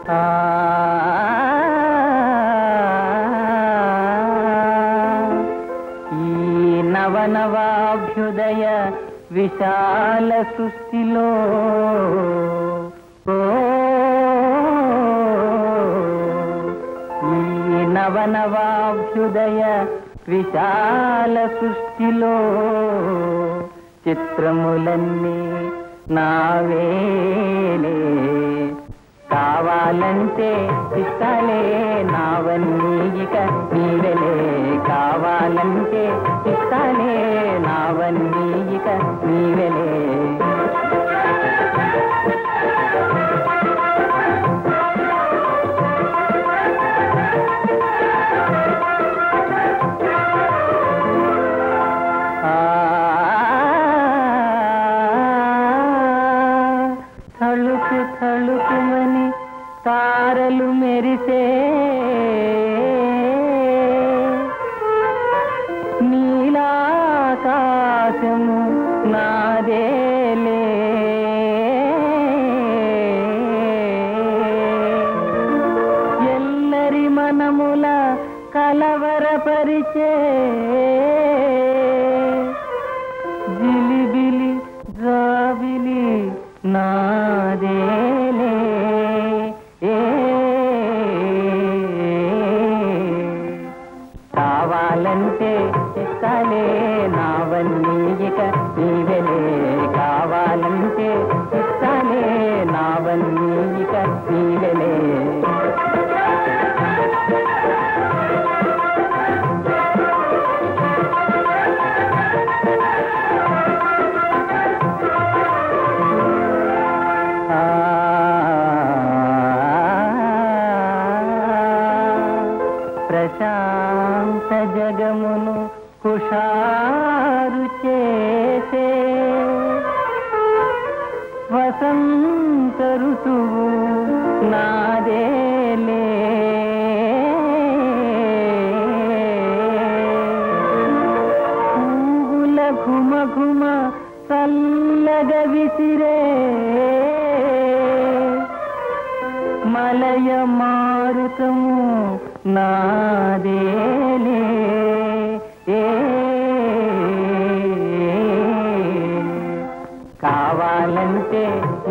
ఆ ఈ నవనవాభ్యుదయ విశాల సృష్టిలో ఓ ఈ నవనవాభ్యుదయ విశాల సృష్టిలో చిత్రములన్నీ నావేలే కావాలంటే ఇస్తాలే నావన్నీ ఇక నీవెలే కావాలంటే ఇస్తాలే నావన్నీ ఇక నీవెలే ఆ తళుకు తళుకుమని తారలు మెరిసే నీలాకాశము నాదేలే ఎల్లరి మనముల కలవరపరిచే జిలిబిలి జాబిలి నాదేలే ఏ కావాలంటే ఇస్తాలే నావన్నీ ఇక నీవెలే కావాలంటే ఇస్తాలే నావన్నీ ఇక నీవెలే ఆ ప్రశాంత జగమును కుషారు చేసే వసంత ఋతువు నాదేలే పూల ఘుమ ఘుమ చల్లగ విసిరే మలయ మారుతము నాదేలే ఏ కావాలంటే